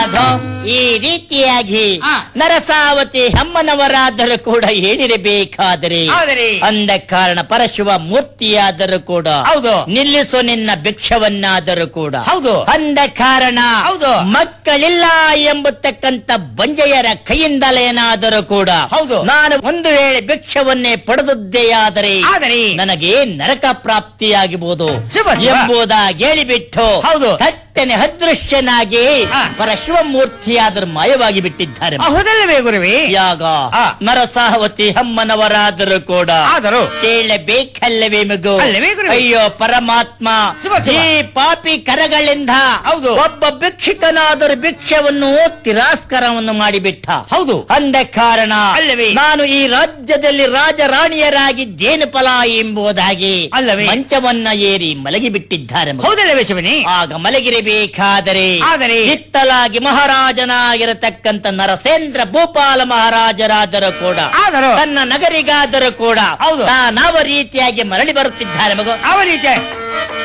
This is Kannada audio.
ಅಧೋ, ಈ ರೀತಿಯಾಗಿ ಆ. ನರಸಾವತಿ ಹೆಮ್ಮನವರಾದರೂ ಕೂಡ ಏನಿರಬೇಕಾದರೆ ಹೌದ್ರಿ. ಅಂದ ಕಾರಣ ಪರಶುವ ಮೂರ್ತಿಯಾದರೂ ಕೂಡ ಹೌದು. ನಿಲ್ಲಿಸು ನಿನ್ನ ಭಿಕ್ಷವನ್ನಾದರೂ ಕೂಡ ಹೌದು. ಅಂದ ಕಾರಣ ಹೌದು. ಮಕ್ಕಳಿಲ್ಲ ಎಂಬತಕ್ಕಂತ ಬಂಜೆಯರ ಕೈಯಿಂದಲೇನಾದರೂ ಕೂಡ ಹೌದು. ನಾನು ಒಂದು ವೇಳೆ ಭಿಕ್ಷವನ್ನೇ ಪಡೆದದ್ದೇಯಾದರೆ ಆದರೆ ನನಗೆ ನರಕ ಪ್ರಾಪ್ತಿಯಾಗಬಹುದು ಶುಭ, ಶುಭ. ಎಂಬುದಾಗಿ ಹೇಳಿಬಿಟ್ಟು ಹೌದು. ಥಟ್ಟನೆ ಅದೃಶ್ಯನಾಗಿ ಆ. ಪರಶಿವಮೂರ್ತಿಯಾದರೂ ಮಾಯವಾಗಿ ಬಿಟ್ಟಿದ್ದಾರೆ ಹೌದಲ್ಲವೇ ಗುರುವೇ ಯಾಗ ಆ. ನರಸಾವತಿ ಅಮ್ಮನವರಾದರೂ ಕೂಡ ಆದರೂ ಕೇಳಬೇಕಲ್ಲವೇ ಮಗು ಅಲ್ಲವೇ ಗುರುವೇ? ಅಯ್ಯೋ ಪರಮಾತ್ಮ ಶುಭ, ಶುಭ. ಈ ಪಾಪಿ ಕರಗಳಿಂದ ಹೌದು. ಒಬ್ಬ ಭಿಕ್ಷುಕನಾದರೂ ಭಿಕ್ಷವನ್ನು ತಿರಸ್ಕಾರವನ್ನು ಮಾಡಿಬಿಟ್ಟ ಹೌದು ಅಂದ ಕಾರಣ ಅಲ್ಲವೇ? ನಾನು ಈ ರಾಜ್ಯದಲ್ಲಿ ರಾಜರಾಣಿಯರಾಗಿದ್ದೇನು ಫಲ ಎಂಬುದಾಗಿ ಅಲ್ಲವೇ? ಮಂಚವನ್ನ ಏರಿ ಮಲಗಿ ಬಿಟ್ಟಿದ್ದಾರೆ ಮಗು. ಹೌದಲ್ಲವೇ ಶಿವನೇ ಆಗ ಮಲಗಿರಬೇಕಾದರೆ ಆದರೆ ಹಿತ್ತಲಾಗಿ ಮಹಾರಾಜನಾಗಿರತಕ್ಕಂತ ನರಸೇಂದ್ರ ಭೂಪಾಲ ಮಹಾರಾಜರಾದರೂ ಕೂಡ ಆದರೂ ತನ್ನ ನಗರಿಗಾದರೂ ಕೂಡ ಹೌದು. ತಾನಾವ ರೀತಿಯಾಗಿ ಮರಳಿ ಬರುತ್ತಿದ್ದಾರೆ ಮಗು ಯಾವ ರೀತಿ